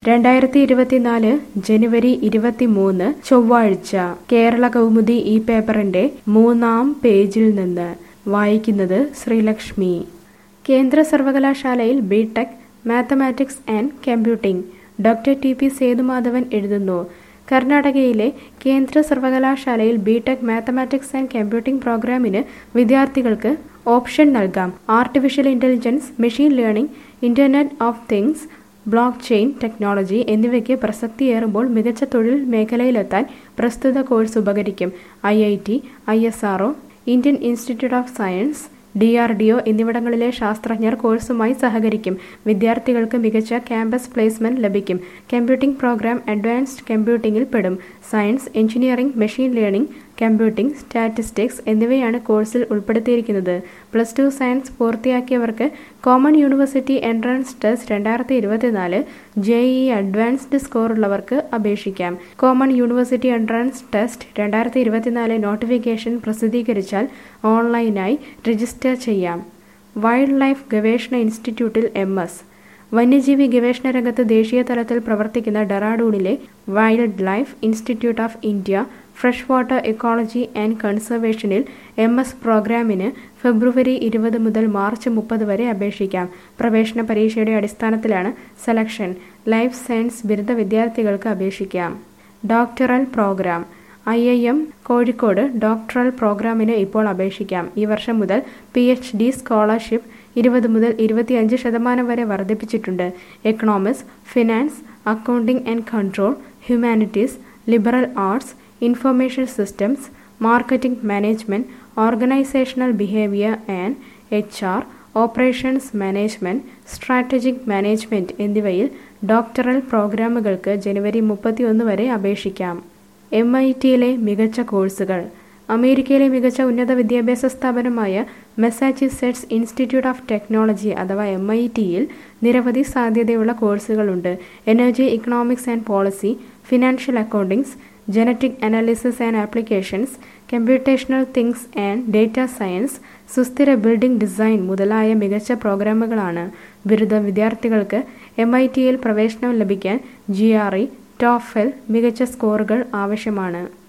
രണ്ടായിരത്തി ഇരുപത്തിനാല് ജനുവരി ഇരുപത്തിമൂന്ന് ചൊവ്വാഴ്ച കേരള കൗമുദി ഈ പേപ്പറിന്റെ മൂന്നാം പേജിൽ നിന്ന് വായിക്കുന്നത് ശ്രീലക്ഷ്മി കേന്ദ്ര സർവകലാശാലയിൽ B Tech mathematics and computing doctor T P Sethumadhavan എഴുതുന്നു കർണാടകയിലെ കേന്ദ്ര സർവകലാശാലയിൽ ബിടെക് മാത്തമാറ്റിക്സ് ആൻഡ് കമ്പ്യൂട്ടിംഗ് പ്രോഗ്രാമിന് വിദ്യാർത്ഥികൾക്ക് ഓപ്ഷൻ നൽകാം artificial intelligence machine learning internet of things block chain technology എന്നിവയ്ക്ക് പ്രസക്തിയേറുമ്പോൾ മികച്ച തൊഴിൽ മേഖലയിലെത്താൻ പ്രസ്തുത കോഴ്സ് ഉപകരിക്കും I I T I S R Indian institute of science D R D O എന്നിവിടങ്ങളിലെ ശാസ്ത്രജ്ഞർ കോഴ്സുമായി സഹകരിക്കും വിദ്യാർത്ഥികൾക്ക് മികച്ച ക്യാമ്പസ് പ്ലേസ്മെന്റ് ലഭിക്കും കമ്പ്യൂട്ടിംഗ് പ്രോഗ്രാം അഡ്വാൻസ്ഡ് കമ്പ്യൂട്ടിംഗിൽ പെടും science engineering machine learning computing statistics എന്നിവയാണ് കോഴ്സിൽ ഉൾപ്പെടുത്തിയിരിക്കുന്നത് പ്ലസ് ടു സയൻസ് പൂർത്തിയാക്കിയവർക്ക് കോമൺ യൂണിവേഴ്സിറ്റി എൻട്രൻസ് ടെസ്റ്റ് രണ്ടായിരത്തി ഇരുപത്തിനാല് ജെഇ അഡ്വാൻസ്ഡ് സ്കോർ ഉള്ളവർക്ക് അപേക്ഷിക്കാം കോമൺ യൂണിവേഴ്സിറ്റി എൻട്രൻസ് ടെസ്റ്റ് രണ്ടായിരത്തി ഇരുപത്തിനാല് നോട്ടിഫിക്കേഷൻ പ്രസിദ്ധീകരിച്ചാൽ ഓൺലൈനായി രജിസ്റ്റർ ചെയ്യാം വൈൽഡ് ലൈഫ് ഗവേഷണ ഇൻസ്റ്റിറ്റ്യൂട്ടിൽ എം എസ് വന്യജീവി ഗവേഷണ രംഗത്ത് ദേശീയ തലത്തിൽ പ്രവർത്തിക്കുന്ന ഡെറാഡൂണിലെ wild life institute of India fresh water ecology and കൺസർവേഷനിൽ എം എസ് പ്രോഗ്രാമിന് ഫെബ്രുവരി ഇരുപത് മുതൽ മാർച്ച് മുപ്പത് വരെ അപേക്ഷിക്കാം പ്രവേശന പരീക്ഷയുടെ അടിസ്ഥാനത്തിലാണ് സെലക്ഷൻ ലൈഫ് സയൻസ് ബിരുദ വിദ്യാർത്ഥികൾക്ക് അപേക്ഷിക്കാം doctoral program I I M Kozhikode doctoral പ്രോഗ്രാമിന് ഇപ്പോൾ അപേക്ഷിക്കാം ഈ വർഷം മുതൽ പി എച്ച് ഡി സ്കോളർഷിപ്പ് ഇരുപത് മുതൽ ഇരുപത്തിയഞ്ച് ശതമാനം വരെ വർദ്ധിപ്പിച്ചിട്ടുണ്ട് economics finance accounting and control humanities liberal arts information systems marketing management organisational behaviour and H R operations management strategic management എന്നിവയിൽ ഡോക്ടറൽ പ്രോഗ്രാമുകൾക്ക് ജനുവരി മുപ്പത്തിയൊന്ന് വരെ അപേക്ഷിക്കാം എം ഐ ടിയിലെ മികച്ച കോഴ്സുകൾ അമേരിക്കയിലെ മികച്ച ഉന്നത വിദ്യാഭ്യാസ സ്ഥാപനമായ മെസാച്യുസെറ്റ്സ് ഇൻസ്റ്റിറ്റ്യൂട്ട് ഓഫ് ടെക്നോളജി അഥവാ എം ഐ ടിയിൽ നിരവധി സാധ്യതയുള്ള കോഴ്സുകളുണ്ട് energy economics and policy financial accountings genetic analysis and applications computational things and data science സുസ്ഥിര ബിൽഡിംഗ് ഡിസൈൻ മുതലായ മികച്ച പ്രോഗ്രാമുകളാണ് ബിരുദ വിദ്യാർത്ഥികൾക്ക് എം ഐ ടിയിൽ പ്രവേശനം ലഭിക്കാൻ ജി ആർ ഇ ടോഫൽ മികച്ച സ്കോറുകൾ ആവശ്യമാണ്